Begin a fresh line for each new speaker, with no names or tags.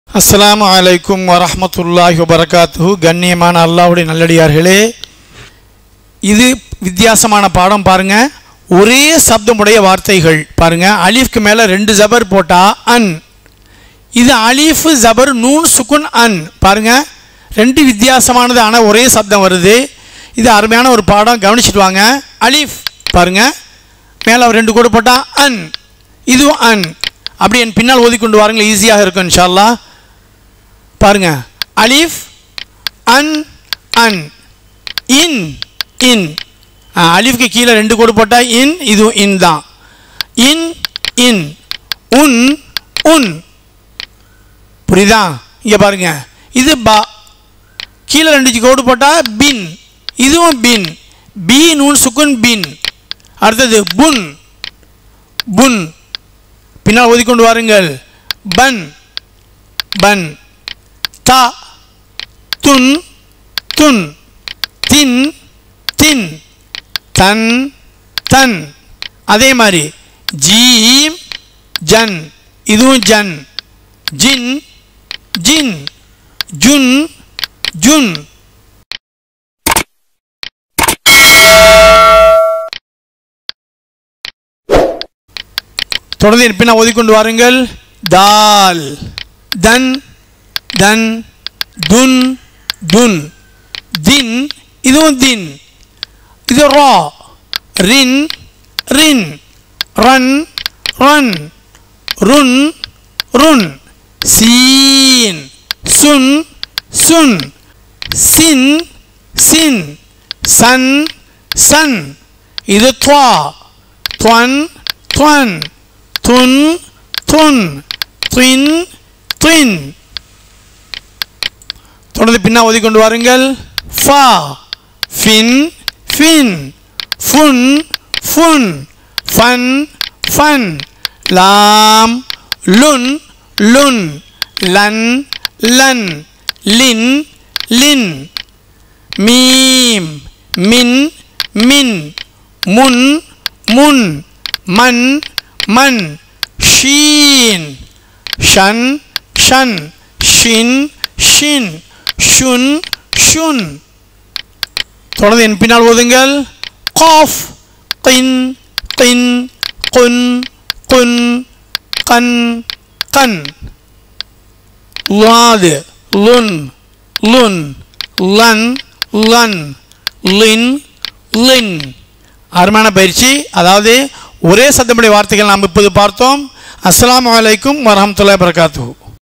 அஸ்ஸலாமு அலைக்கும் வரஹ்மத்துல்லாஹி வபரகாத்துஹு கண்ணியமான அல்லாஹ்வுடைய நல்லடியார்களே இது வித்தியாசமான பாடம் பாருங்க ஒரே சப்தமுடைய வார்த்தைகள் பாருங்க அலிஃப்க்கு மேலே ரெண்டு ஜபர் போட்டா அன் இது அலிஃப் ஜபர் நூன் சுக்குன் அன் பாருங்க ரெண்டு வித்தியாசமானது ஆனால் ஒரே சப்தம் வருது இது அருமையான ஒரு பாடம் கவனிச்சிட்டு வாங்க அலிஃப் பாருங்க மேலே ரெண்டு கூட போட்டா அன் இதுவும் அன் அப்படி என் பின்னால் ஓதிக்கொண்டு வாருங்கள் ஈஸியாக இருக்கும் இன்ஷா அல்லாஹ் பாருங்க அலிஃப் அன் அன் இன் இன் ஆ, அலிஃப்க்கு கீழே ரெண்டு கோடு போட்டால் இன் இதுவும் இன் தான் இன் இன் உன் உன் புரியுதா இங்கே பாருங்க இது பா கீழே ரெண்டு கோடு போட்டால் பின் இதுவும் பின் பி நூன் சுக்குன் பின் அடுத்தது புன் புன் பின்னால் ஓதிக்கொண்டு வாருங்கள் பன் பன் தா துன் துன் தின் தின் தன் தன் அதே மாதிரி ஜீம் ஜன் இதுவும் ஜன் ஜின் ஜின் ஜுன் ஜுன் தொடர்ந்து என் பின்னால் ஓதிக்கொண்டு வாருங்கள் தால் தன் தன் துன் துன் தின் இதுவும் தின் இது ரா ரின் ரின் ரன் ரன் ருன் ருன் சீன் சுன் சுன் சின் சின் சன் சன் இது துவா துவன் துவன் துன் துன் துயின் துயின் தொடர்ந்து பின்னா ஓதிக்கொண்டு வாருங்கள் ஃபா ஃபின் ஃபின் ஃபுன் ஃபுன் ஃபன் ஃபன் லாம் லுன் லுன் லன் லன் லின் லின் மீம் மின் மின் முன் முன் மன் மன் ஷீன் ஷன் ஷன் ஷின் ஷின் ஷுன் ஷுன் தொடர்ந்து என் பின்னால் ஓதுங்கள் காஃப் கின் கின் குன் குன் கன் கன் லாது லுன் லுன் லன் லன் லின் லின் அருமையான பயிற்சி அதாவது ஒரே சத்தமுடைய வார்த்தைகள் நாம் இப்போது பார்த்தோம் அஸ்ஸலாமு அலைக்கும் வரஹ்மத்துல்லாஹி வபரகாத்துஹு